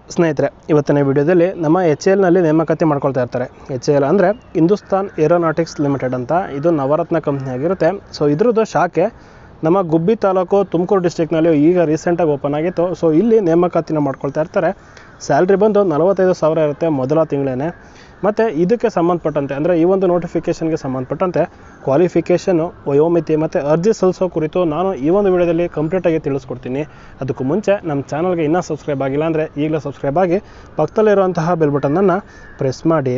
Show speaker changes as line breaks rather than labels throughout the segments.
ಸ್ನೇಹಿತರೆ ಇವತ್ತಿನ ವಿಡಿಯೋದಲ್ಲಿ ನಮ್ಮ ಎಚ್ ಎಲ್ನಲ್ಲಿ ನೇಮಕಾತಿ ಮಾಡ್ಕೊಳ್ತಾ ಇರ್ತಾರೆ ಎಚ್ ಎಲ್ ಅಂದರೆ ಹಿಂದೂಸ್ತಾನ್ ಏರೋನಾಟಿಕ್ಸ್ ಲಿಮಿಟೆಡ್ ಅಂತ ಇದು ನವರತ್ನ ಕಂಪ್ನಿ ಆಗಿರುತ್ತೆ ಸೊ ಇದ್ರದ್ದು ಶಾಖೆ ನಮ್ಮ ಗುಬ್ಬಿ ತಾಲೂಕು ತುಮಕೂರು ಡಿಸ್ಟಿಕ್ನಲ್ಲಿ ಈಗ ರೀಸೆಂಟಾಗಿ ಓಪನ್ ಆಗಿತ್ತು ಸೊ ಇಲ್ಲಿ ನೇಮಕಾತಿನ ಮಾಡ್ಕೊಳ್ತಾ ಇರ್ತಾರೆ ಸ್ಯಾಲ್ರಿ ಬಂದು ನಲವತ್ತೈದು ಸಾವಿರ ಇರುತ್ತೆ ಮೊದಲ ತಿಂಗಳೇ ಮತ್ತು ಇದಕ್ಕೆ ಸಂಬಂಧಪಟ್ಟಂತೆ ಅಂದರೆ ಈ ಒಂದು ನೋಟಿಫಿಕೇಷನ್ಗೆ ಸಂಬಂಧಪಟ್ಟಂತೆ ಕ್ವಾಲಿಫಿಕೇಷನು ವಯೋಮಿತಿ ಮತ್ತು ಅರ್ಜಿ ಸಲ್ಲಿಸೋ ಕುರಿತು ನಾನು ಈ ಒಂದು ವಿಡಿಯೋದಲ್ಲಿ ಕಂಪ್ಲೀಟಾಗಿ ತಿಳಿಸ್ಕೊಡ್ತೀನಿ ಅದಕ್ಕೂ ಮುಂಚೆ ನಮ್ಮ ಚಾನಲ್ಗೆ ಇನ್ನೂ ಸಬ್ಸ್ಕ್ರೈಬ್ ಆಗಿಲ್ಲ ಅಂದರೆ ಈಗಲೇ ಸಬ್ಸ್ಕ್ರೈಬ್ ಆಗಿ ಪಕ್ಕದಲ್ಲಿರುವಂತಹ ಬೆಲ್ ಬಟನನ್ನು ಪ್ರೆಸ್ ಮಾಡಿ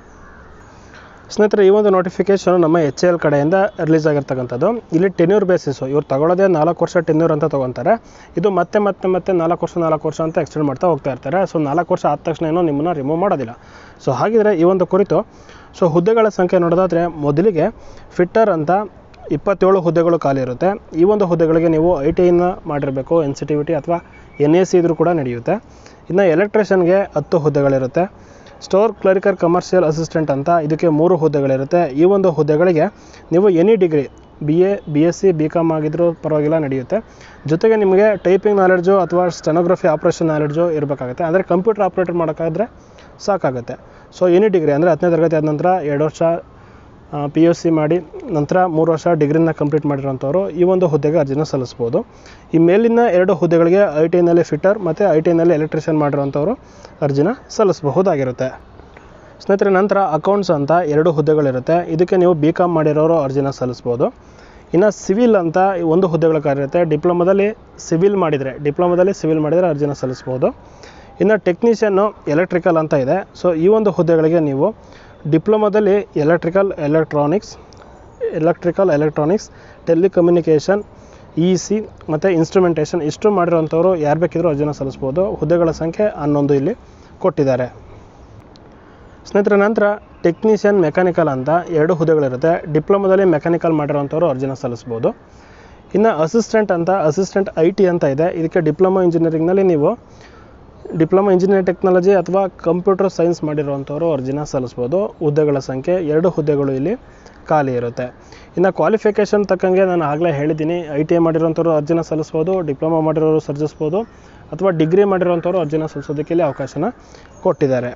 ಸ್ನೇಹಿತರೆ ಈ ಒಂದು ನೋಟಿಫಿಕೇಶನ್ ನಮ್ಮ ಎಚ್ ಎಲ್ ಕಡೆಯಿಂದ ರಿಲೀಸ್ ಆಗಿರ್ತಕ್ಕಂಥದ್ದು ಇಲ್ಲಿ ಟೆನ್ಯೂರ್ ಬೇಸಿಸು ಇವ್ರು ತಗೊಳ್ಳೋದೇ ನಾಲ್ಕು ವರ್ಷ ಟೆನ್ಯೂರ್ ಅಂತ ತೊಗೊತಾರೆ ಇದು ಮತ್ತೆ ಮತ್ತೆ ಮತ್ತೆ ನಾಲ್ಕು ವರ್ಷ ನಾಲ್ಕು ವರ್ಷ ಅಂತ ಎಕ್ಸ್ಟೆಂಡ್ ಮಾಡ್ತಾ ಹೋಗ್ತಾ ಇರ್ತಾರೆ ಸೊ ನಾಲ್ಕು ವರ್ಷ ಆದ ತಕ್ಷಣ ಏನೋ ನಿಮ್ಮನ್ನು ರಿಮೂವ್ ಮಾಡೋದಿಲ್ಲ ಸೊ ಹಾಗಿದ್ರೆ ಈ ಒಂದು ಕುರಿತು ಸೊ ಹುದ್ದೆಗಳ ಸಂಖ್ಯೆ ನೋಡೋದಾದರೆ ಮೊದಲಿಗೆ ಫಿಟ್ಟರ್ ಅಂತ ಇಪ್ಪತ್ತೇಳು ಹುದ್ದೆಗಳು ಖಾಲಿ ಇರುತ್ತೆ ಈ ಒಂದು ಹುದ್ದೆಗಳಿಗೆ ನೀವು ಐ ಟಿ ಐನ ಮಾಡಿರಬೇಕು N C T V T ಅಥವಾ ಎನ್ ಎ ಸಿ ಇದ್ರೂ ಕೂಡ ನಡೆಯುತ್ತೆ ಇನ್ನು ಎಲೆಕ್ಟ್ರಿಷಿಯನ್ಗೆ ಹತ್ತು ಹುದ್ದೆಗಳಿರುತ್ತೆ ಸ್ಟೋರ್ ಕ್ಲರಿಕರ್ ಕಮರ್ಷಿಯಲ್ ಅಸಿಸ್ಟೆಂಟ್ ಅಂತ ಇದಕ್ಕೆ ಮೂರು ಹುದ್ದೆಗಳಿರುತ್ತೆ ಈ ಒಂದು ಹುದ್ದೆಗಳಿಗೆ ನೀವು any degree B A B S C B com ಆಗಿದ್ರೂ ಪರವಾಗಿಲ್ಲ ನಡೆಯುತ್ತೆ ಜೊತೆಗೆ ನಿಮಗೆ ಟೈಪಿಂಗ್ ನಾಲೆಡ್ಜು ಅಥವಾ ಸ್ಟೆನೋಗ್ರಫಿ ಆಪ್ರೇಷನ್ ನಾಲೆಡ್ಜು ಇರಬೇಕಾಗುತ್ತೆ ಅಂದರೆ ಕಂಪ್ಯೂಟರ್ ಆಪ್ರೇಟರ್ ಮಾಡೋಕ್ಕಾದ್ರೆ ಸಾಕಾಗುತ್ತೆ ಸೊ ಎನಿ ಡಿಗ್ರಿ ಅಂದರೆ ಹತ್ತನೇ ತರಗತಿ ಆದ ನಂತರ ಎರಡು ವರ್ಷ ಪಿ ಯು ಸಿ ಮಾಡಿ ನಂತರ ಮೂರು ವರ್ಷ ಡಿಗ್ರಿನ ಕಂಪ್ಲೀಟ್ ಮಾಡಿರೋಂಥವ್ರು ಈ ಒಂದು ಹುದ್ದೆಗೆ ಅರ್ಜಿನ ಸಲ್ಲಿಸ್ಬೋದು ಈ ಮೇಲಿನ ಎರಡು ಹುದ್ದೆಗಳಿಗೆ ಐ ಟಿ ಐನಲ್ಲಿ ಫಿಟ್ಟರ್ ಮತ್ತು ಐ ಟಿ ಐನಲ್ಲಿ ಎಲೆಕ್ಟ್ರಿಷಿಯನ್ ಮಾಡಿರೋಂಥವ್ರು ಅರ್ಜಿನ ಸಲ್ಲಿಸಬಹುದಾಗಿರುತ್ತೆ ಸ್ನೇಹಿತರೆ ನಂತರ ಅಕೌಂಟ್ಸ್ ಅಂತ ಎರಡು ಹುದ್ದೆಗಳಿರುತ್ತೆ ಇದಕ್ಕೆ ನೀವು ಬಿ ಕಾಮ್ ಮಾಡಿರೋರು ಅರ್ಜಿನ ಸಲ್ಲಿಸ್ಬೋದು ಇನ್ನು ಸಿವಿಲ್ ಅಂತ ಒಂದು ಹುದ್ದೆಗಳ ಕಾರ್ಯರುತ್ತೆ ಡಿಪ್ಲೊಮಾದಲ್ಲಿ ಸಿವಿಲ್ ಮಾಡಿದರೆ ಡಿಪ್ಲೊಮಾದಲ್ಲಿ ಸಿವಿಲ್ ಮಾಡಿದರೆ ಅರ್ಜಿನ ಸಲ್ಲಿಸ್ಬೋದು ಇನ್ನು ಟೆಕ್ನಿಷಿಯನ್ನು ಎಲೆಕ್ಟ್ರಿಕಲ್ ಅಂತ ಇದೆ ಸೊ ಈ ಒಂದು ಹುದ್ದೆಗಳಿಗೆ ನೀವು ಡಿಪ್ಲೊಮಾದಲ್ಲಿ electrical electronics electrical electronics telecommunication E C ಮತ್ತು ಇನ್ಸ್ಟ್ರುಮೆಂಟೇಷನ್ ಇಷ್ಟು ಮಾಡಿರೋಂಥವ್ರು ಯಾರು ಬೇಕಿದ್ರೂ ಅರ್ಜಿನ ಸಲ್ಲಿಸ್ಬೋದು ಹುದ್ದೆಗಳ ಸಂಖ್ಯೆ ಹನ್ನೊಂದು ಇಲ್ಲಿ ಕೊಟ್ಟಿದ್ದಾರೆ ಸ್ನೇಹಿತರೆ ನಂತರ ಟೆಕ್ನಿಷಿಯನ್ ಮೆಕ್ಯಾನಿಕಲ್ ಅಂತ ಎರಡು ಹುದ್ದೆಗಳಿರುತ್ತೆ ಡಿಪ್ಲೊಮಾದಲ್ಲಿ ಮೆಕ್ಯಾನಿಕಲ್ ಮಾಡಿರೋಂಥವ್ರು ಅರ್ಜಿನ ಸಲ್ಲಿಸ್ಬೋದು ಇನ್ನು ಅಸಿಸ್ಟೆಂಟ್ ಅಂತ ಅಸಿಸ್ಟೆಂಟ್ ಐ ಟಿ ಅಂತ ಇದೆ ಇದಕ್ಕೆ ಡಿಪ್ಲೊಮಾ ಇಂಜಿನಿಯರಿಂಗ್ನಲ್ಲಿ ನೀವು ಡಿಪ್ಲೊಮಾ ಇಂಜಿನಿಯರ್ ಟೆಕ್ನಾಲಜಿ ಅಥವಾ ಕಂಪ್ಯೂಟರ್ ಸೈನ್ಸ್ ಮಾಡಿರುವಂಥವ್ರು ಅರ್ಜಿನ ಸಲ್ಲಿಸ್ಬೋದು ಹುದ್ದೆಗಳ ಸಂಖ್ಯೆ ಎರಡು ಹುದ್ದೆಗಳು ಇಲ್ಲಿ ಖಾಲಿ ಇರುತ್ತೆ ಇನ್ನು ಕ್ವಾಲಿಫಿಕೇಷನ್ ತಕ್ಕಂಗೆ ನಾನು ಆಗಲೇ ಹೇಳಿದ್ದೀನಿ ಐ ಟಿ ಐ ಮಾಡಿರೋಂಥವ್ರು ಅರ್ಜಿನ ಸಲ್ಲಿಸ್ಬೋದು ಡಿಪ್ಲೊಮಾ ಮಾಡಿರೋರು ಸಲ್ಲಿಸ್ಬೋದು ಅಥವಾ ಡಿಗ್ರಿ ಮಾಡಿರೋಂಥವ್ರು ಅರ್ಜಿನ ಸಲ್ಲಿಸೋದಕ್ಕೆ ಇಲ್ಲಿ ಅವಕಾಶನ ಕೊಟ್ಟಿದ್ದಾರೆ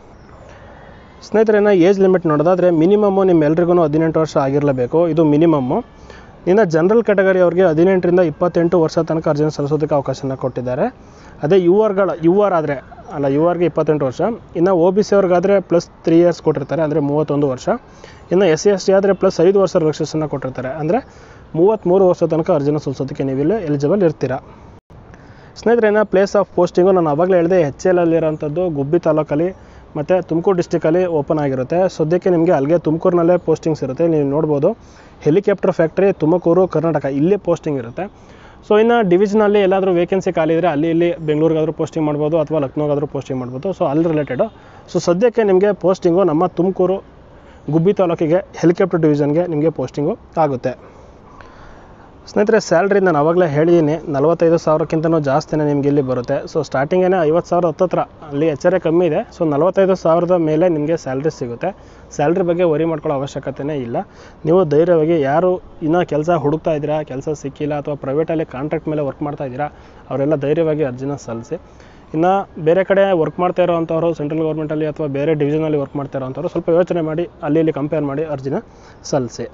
ಸ್ನೇಹಿತರೇನ ಏಜ್ ಲಿಮಿಟ್ ನೋಡೋದಾದರೆ ಮಿನಿಮಮ್ಮು ನಿಮ್ಮೆಲ್ರಿಗೂ ಹದಿನೆಂಟು ವರ್ಷ ಆಗಿರಲೇಬೇಕು ಇದು ಮಿನಿಮಮ್ಮು ಇನ್ನು ಜನರಲ್ ಕ್ಯಾಟಗರಿ ಅವ್ರಿಗೆ ಹದಿನೆಂಟರಿಂದ ಇಪ್ಪತ್ತೆಂಟು ವರ್ಷ ತನಕ ಅರ್ಜಿನ ಸಲ್ಲಿಸೋದಕ್ಕೆ ಅವಕಾಶನ ಕೊಟ್ಟಿದ್ದಾರೆ ಅದೇ ಯು ಆರ್ಗಳ ಯು ಆರ್ ಆದರೆ ಅಲ್ಲ ಯು ಆರ್ಗೆ ಇಪ್ಪತ್ತೆಂಟು ವರ್ಷ ಇನ್ನು ಒ ಬಿ ಸಿ ಅವ್ರಿಗಾದರೆ ಪ್ಲಸ್ ತ್ರೀ ಇಯರ್ಸ್ ಕೊಟ್ಟಿರ್ತಾರೆ ಅಂದರೆ ಮೂವತ್ತೊಂದು ವರ್ಷ ಇನ್ನು ಎಸ್ ಸಿ ಎಸ್ ಟಿ ಆದರೆ ಪ್ಲಸ್ ಐದು ವರ್ಷ ರಿಲ್ಯಾಕ್ಸೇಷನ್ನ ಕೊಟ್ಟಿರ್ತಾರೆ ಅಂದರೆ ಮೂವತ್ತ್ಮೂರು ವರ್ಷ ತನಕ ಅರ್ಜಿನ ಸಲ್ಲಿಸೋದಕ್ಕೆ ನೀವಿಲ್ಲಿ ಎಲಿಜಿಬಲ್ ಇರ್ತೀರಾ ಸ್ನೇಹಿತರೇನ ಪ್ಲೇಸ್ ಆಫ್ ಪೋಸ್ಟಿಂಗು ನಾನು ಆವಾಗಲೇ ಹೇಳಿದೆ ಎಚ್ ಎಲ್ ಅಲ್ಲಿರೋಂಥದ್ದು ಗುಬ್ಬಿ ತಾಲೂಕಲ್ಲಿ ಮತ್ತು ತುಮಕೂರು ಡಿಸ್ಟಿಕಲ್ಲಿ ಓಪನ್ ಆಗಿರುತ್ತೆ ಸದ್ಯಕ್ಕೆ ನಿಮಗೆ ಅಲ್ಲಿಗೆ ತುಮಕೂರಿನಲ್ಲೇ ಪೋಸ್ಟಿಂಗ್ಸ್ ಇರುತ್ತೆ ನೀವು ನೋಡ್ಬೋದು ಹೆಲಿಕಾಪ್ಟರ್ ಫ್ಯಾಕ್ಟ್ರಿ ತುಮಕೂರು ಕರ್ನಾಟಕ ಇಲ್ಲಿ ಪೋಸ್ಟಿಂಗ್ ಇರುತ್ತೆ ಸೊ ಇನ್ನು ಡಿವಿಷನಲ್ಲಿ ಎಲ್ಲಾದರೂ ವೇಕೆನ್ಸಿ ಖಾಲಿ ಇದ್ದರೆ ಅಲ್ಲಿ ಇಲ್ಲಿ ಬೆಂಗಳೂರಿಗಾದರೂ ಪೋಸ್ಟಿಂಗ್ ಮಾಡ್ಬೋದು ಅಥವಾ ಲಕ್ನೋಗಾದರೂ ಪೋಸ್ಟಿಂಗ್ ಮಾಡ್ಬೋದು ಸೊ ಅಲ್ಲಿ ರಿಲೇಟೆಡು ಸೊ ಸದ್ಯಕ್ಕೆ ನಿಮಗೆ ಪೋಸ್ಟಿಂಗು ನಮ್ಮ ತುಮಕೂರು ಗುಬ್ಬಿ ತಾಲೂಕಿಗೆ ಹೆಲಿಕಾಪ್ಟರ್ ಡಿವಿಷನ್ಗೆ ನಿಮಗೆ ಪೋಸ್ಟಿಂಗು ಆಗುತ್ತೆ ಸ್ನೇಹಿತರೆ ಸ್ಯಾಲ್ರಿ ನಾನು ಆವಾಗಲೇ ಹೇಳಿದ್ದೀನಿ ನಲವತ್ತೈದು ಸಾವಿರಕ್ಕಿಂತನೂ ಜಾಸ್ತಿನೇ ನಿಮಗೆ ಇಲ್ಲಿ ಬರುತ್ತೆ ಸೊ ಸ್ಟಾರ್ಟಿಂಗೇ ಐವತ್ತು ಸಾವಿರ ಹತ್ತತ್ರ ಅಲ್ಲಿ ಎಚ್ಚರ ಕಮ್ಮಿ ಇದೆ ಸೊ ನಲವತ್ತೈದು ಸಾವಿರದ ಮೇಲೆ ನಿಮಗೆ ಸ್ಯಾಲ್ರಿ ಸಿಗುತ್ತೆ ಸ್ಯಾಲ್ರಿ ಬಗ್ಗೆ ವರಿ ಮಾಡ್ಕೊಳ್ಳೋ ಅವಶ್ಯಕತೆಯೇ ಇಲ್ಲ ನೀವು ಧೈರ್ಯವಾಗಿ ಯಾರು ಇನ್ನೂ ಕೆಲಸ ಹುಡುಕ್ತಾ ಇದ್ದೀರಾ ಕೆಲಸ ಸಿಕ್ಕಿಲ್ಲ ಅಥವಾ ಪ್ರೈವೇಟಲ್ಲಿ ಕಾಂಟ್ರಾಕ್ಟ್ ಮೇಲೆ ವರ್ಕ್ ಮಾಡ್ತಾ ಇದ್ದೀರಾ ಅವರೆಲ್ಲ ಧೈರ್ಯವಾಗಿ ಅರ್ಜಿನ ಸಲ್ಲಿಸಿ ಇನ್ನು ಬೇರೆ ಕಡೆ ವರ್ಕ್ ಮಾಡ್ತಾ ಇರೋವಂಥವ್ರು ಸೆಂಟ್ರಲ್ ಗೌರ್ಮೆಂಟಲ್ಲಿ ಅಥವಾ ಬೇರೆ ಡಿವಿಷನಲ್ಲಿ ವರ್ಕ್ ಮಾಡ್ತಾ ಇರೋವಂಥವ್ರು ಸ್ವಲ್ಪ ಯೋಚನೆ ಮಾಡಿ ಅಲ್ಲಿ ಇಲ್ಲಿ ಕಂಪೇರ್ ಮಾಡಿ ಅರ್ಜಿನ ಸಲ್ಲಿಸಿ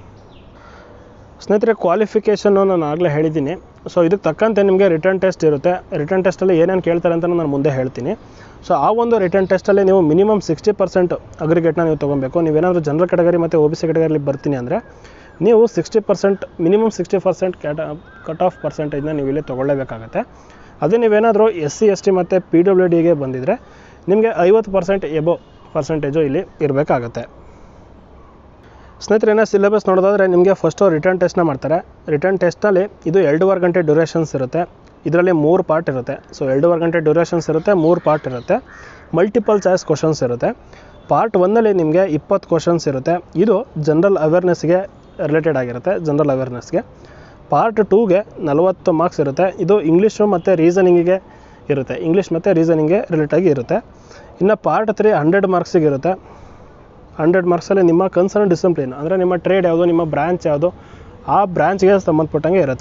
ಸ್ನೇಹಿತರೆ ಕ್ವಾಲಿಫಿಕೇಷನ್ನು ನಾನು ಆಗಲೇ ಹೇಳಿದ್ದೀನಿ ಸೊ ಇದಕ್ಕೆ ತಕ್ಕಂತೆ ನಿಮಗೆ ರಿಟರ್ನ್ ಟೆಸ್ಟ್ ಇರುತ್ತೆ ರಿಟರ್ನ್ ಟೆಸ್ಟಲ್ಲಿ ಏನೇನು ಕೇಳ್ತಾರೆ ಅಂತ ನಾನು ಮುಂದೆ ಹೇಳ್ತೀನಿ ಸೊ ಆ ಒಂದು ರಿಟರ್ನ್ ಟೆಸ್ಟಲ್ಲಿ ನೀವು ಮಿನಿಮಮ್ ಸಿಕ್ಸ್ಟಿ ಪರ್ಸೆಂಟ್ ಅಗ್ರಿಗೇಟ್ನ ನೀವು ತೊಗೊಬೇಕು ನೀವೇನಾದರೂ ಜನರಲ್ ಕ್ಯಾಟಗರಿ ಮತ್ತು ಒ ಬಿ ಸಿ ಕ್ಯಾಟಗರಿಲಿ ಬರ್ತೀನಿ ಅಂದರೆ ನೀವು sixty percent minimum sixty percent ಕ್ಯಾಟ ಕಟ್ ಆಫ್ ಪರ್ಸೆಂಟೇಜ್ನ ನೀವು ಇಲ್ಲಿ ತೊಗೊಳ್ಳೇಬೇಕಾಗತ್ತೆ ಅದೇ ನೀವೇನಾದರೂ ಎಸ್ ಸಿ ಎಸ್ ಟಿ ಮತ್ತು ಪಿ ಡಬ್ಲ್ಯೂ ಡಿಗೆ ಬಂದಿದ್ದರೆ ನಿಮಗೆ ಐವತ್ತು ಪರ್ಸೆಂಟ್ ಎಬೋ ಪರ್ಸೆಂಟೇಜು ಇಲ್ಲಿ ಇರಬೇಕಾಗತ್ತೆ ಸ್ನೇಹಿತರೆ ಏನೋ ಸಿಲೆಬಸ್ ನೋಡೋದಾದರೆ ನಿಮಗೆ ಫಸ್ಟು ರಿಟರ್ನ್ ಟೆಸ್ಟ್ನ ಮಾಡ್ತಾರೆ ರಿಟರ್ನ್ ಟೆಸ್ಟಲ್ಲಿ ಇದು ಎರಡೂವರೆ ಗಂಟೆ ಡ್ಯೂರೇಷನ್ಸ್ ಇರುತ್ತೆ ಇದರಲ್ಲಿ ಮೂರು ಪಾರ್ಟ್ ಇರುತ್ತೆ ಸೊ ಎರಡೂವರೆ ಗಂಟೆ ಡ್ಯೂರೇಷನ್ಸ್ ಇರುತ್ತೆ ಮೂರು ಪಾರ್ಟ್ ಇರುತ್ತೆ ಮಲ್ಟಿಪಲ್ ಚಾಯ್ಸ್ ಕ್ವಶನ್ಸ್ ಇರುತ್ತೆ ಪಾರ್ಟ್ ಒನ್ನಲ್ಲಿ ನಿಮಗೆ ಇಪ್ಪತ್ತು ಕ್ವಶನ್ಸ್ ಇರುತ್ತೆ ಇದು ಜನರಲ್ ಅವೇರ್ನೆಸ್ಗೆ ರಿಲೇಟೆಡ್ ಆಗಿರುತ್ತೆ ಜನರಲ್ ಅವೇರ್ನೆಸ್ಗೆ ಪಾರ್ಟ್ ಟೂಗೆ ನಲವತ್ತು ಮಾರ್ಕ್ಸ್ ಇರುತ್ತೆ ಇದು ಇಂಗ್ಲೀಷು ಮತ್ತು ರೀಸನಿಂಗಿಗೆ ಇರುತ್ತೆ ಇಂಗ್ಲೀಷ್ ಮತ್ತು ರೀಸನಿಂಗ್ಗೆ ರಿಲೇಟಾಗಿ ಇರುತ್ತೆ ಇನ್ನು ಪಾರ್ಟ್ ತ್ರೀ ಹಂಡ್ರೆಡ್ ಮಾರ್ಕ್ಸಿಗೆ ಇರುತ್ತೆ ಹಂಡ್ರೆಡ್ ಮಾರ್ಕ್ಸಲ್ಲಿ ನಿಮ್ಮ ಕನ್ಸರ್ನ್ ಡಿಸಿಪ್ಲಿನ್ ಅಂದರೆ ನಿಮ್ಮ ಟ್ರೇಡ್ ಯಾವುದು ನಿಮ್ಮ ಬ್ರ್ಯಾಂಚ್ ಯಾವುದು ಆ ಬ್ರ್ಯಾಂಚ್ಗೆ ಸಂಬಂಧಪಟ್ಟಂಗೆ ಇರುತ್ತೆ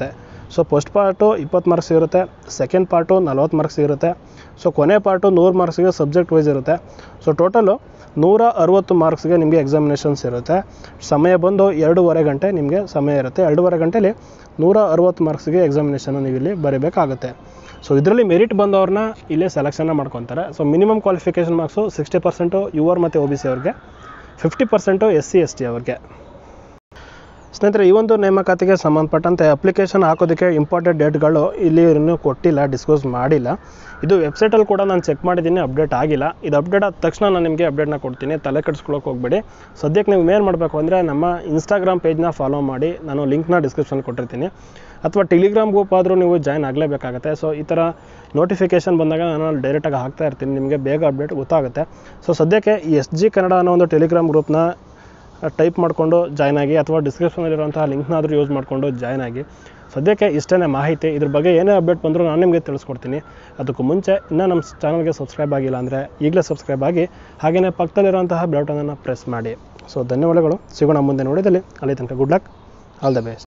ಸೊ ಫಸ್ಟ್ ಪಾರ್ಟು ಇಪ್ಪತ್ತು ಮಾರ್ಕ್ಸ್ ಇರುತ್ತೆ ಸೆಕೆಂಡ್ ಪಾರ್ಟು ನಲ್ವತ್ತು ಮಾರ್ಕ್ಸ್ ಇರುತ್ತೆ ಸೊ ಕೊನೆ ಪಾರ್ಟು ನೂರು ಮಾರ್ಕ್ಸ್ಗೆ ಸಬ್ಜೆಕ್ಟ್ ವೈಸ್ ಇರುತ್ತೆ ಸೊ ಟೋಟಲು ನೂರ ಅರುವತ್ತು ಮಾರ್ಕ್ಸ್ಗೆ ನಿಮಗೆ ಎಕ್ಸಾಮಿನೇಷನ್ಸ್ ಇರುತ್ತೆ ಸಮಯ ಬಂದು ಎರಡೂವರೆ ಗಂಟೆ ನಿಮಗೆ ಸಮಯ ಇರುತ್ತೆ ಎರಡೂವರೆ ಗಂಟೆಲಿ ನೂರ ಅರುವತ್ತು ಮಾರ್ಕ್ಸ್ಗೆ ಎಕ್ಸಾಮಿನೇಷನ್ ನೀವು ಇಲ್ಲಿ ಬರೀಬೇಕಾಗುತ್ತೆ ಸೊ ಇದರಲ್ಲಿ ಮೆರಿಟ್ ಬಂದವ್ರನ್ನ ಇಲ್ಲೇ ಸೆಲೆಕ್ಷನ್ನ ಮಾಡ್ಕೊತಾರೆ ಸೊ minimum qualification marks sixty percent U R ಮತ್ತು ಒ ಬಿ ಸಿ ಅವ್ರಿಗೆ fifty percent S C S T ಅವ್ರಿಗೆ ಸ್ನೇಹಿತರೆ ಈ ಒಂದು ನೇಮಕಾತಿಗೆ ಸಂಬಂಧಪಟ್ಟಂತೆ ಅಪ್ಲಿಕೇಶನ್ ಹಾಕೋದಕ್ಕೆ ಇಂಪಾರ್ಟೆಂಟ್ ಡೇಟ್ಗಳು ಇಲ್ಲಿ ಇನ್ನೂ ಕೊಟ್ಟಿಲ್ಲ ಡಿಸ್ಕ್ಲೋಸ್ ಮಾಡಿಲ್ಲ ಇದು ವೆಬ್ಸೈಟಲ್ಲಿ ಕೂಡ ನಾನು ಚೆಕ್ ಮಾಡಿದ್ದೀನಿ ಅಪ್ಡೇಟ್ ಆಗಿಲ್ಲ ಇದು ಅಪ್ಡೇಟ್ ಆದ ತಕ್ಷಣ ನಾನು ನಿಮಗೆ ಅಪ್ಡೇಟ್ನ ಕೊಡ್ತೀನಿ ತಲೆ ಕೆಡಿಸ್ಕೊಳ್ಳೋಕೆ ಹೋಗ್ಬೇಡಿ ಸದ್ಯಕ್ಕೆ ನೀವು ಏನು ಮಾಡಬೇಕು ಅಂದರೆ ನಮ್ಮ ಇನ್ಸ್ಟಾಗ್ರಾಮ್ ಪೇಜ್ನ ಫಾಲೋ ಮಾಡಿ ನಾನು ಲಿಂಕ್ನ ಡಿಸ್ಕ್ರಿಪ್ಷನ್ ಕೊಟ್ಟಿರ್ತೀನಿ ಅಥವಾ ಟೆಲಿಗ್ರಾಮ್ ಗ್ರೂಪ್ ಆದರೂ ನೀವು ಜಾಯ್ನ್ ಆಗಲೇಬೇಕಾಗುತ್ತೆ ಸೊ ಈ ಥರ ನೋಟಿಫಿಕೇಷನ್ ಬಂದಾಗ ನಾನು ಡೈರೆಕ್ಟಾಗಿ ಹಾಕ್ತಾ ಇರ್ತೀನಿ ನಿಮಗೆ ಬೇಗ ಅಪ್ಡೇಟ್ ಗೊತ್ತಾಗುತ್ತೆ ಸೊ ಸದ್ಯಕ್ಕೆ ಈ ಎಸ್ ಜಿ ಕನ್ನಡ ಅನ್ನೋ ಒಂದು ಟೆಲಿಗ್ರಾಮ್ ಗ್ರೂಪ್ನ ಟೈಪ್ ಮಾಡಿಕೊಂಡು ಜಾಯ್ನ್ ಆಗಿ ಅಥವಾ ಡಿಸ್ಕ್ರಿಪ್ಷನಲ್ಲಿರುವಂತಹ ಲಿಂಕ್ನಾದರೂ ಯೂಸ್ ಮಾಡಿಕೊಂಡು ಜಾಯ್ನ್ ಆಗಿ ಸದ್ಯಕ್ಕೆ ಇಷ್ಟೇ ಮಾಹಿತಿ ಇದ್ರ ಬಗ್ಗೆ ಏನೇ ಅಪ್ಡೇಟ್ ಬಂದರೂ ನಾನು ನಿಮಗೆ ತಿಳಿಸ್ಕೊಡ್ತೀನಿ ಅದಕ್ಕೂ ಮುಂಚೆ ಇನ್ನೂ ನಮ್ಮ ಚಾನಲ್ಗೆ ಸಬ್ಸ್ಕ್ರೈಬ್ ಆಗಿಲ್ಲ ಅಂದರೆ ಈಗಲೇ ಸಬ್ಸ್ಕ್ರೈಬ್ ಆಗಿ ಹಾಗೆಯೇ ಪಕ್ಕದಲ್ಲಿರುವಂತಹ ಬೆಲ್ಟನನ್ನು ಪ್ರೆಸ್ ಮಾಡಿ ಸೊ ಧನ್ಯವಾದಗಳು ಸಿಗೋಣ ಮುಂದೆ ನೋಡಿದಲ್ಲಿ ಅಲ್ಲಿ ತನಕ good luck all the best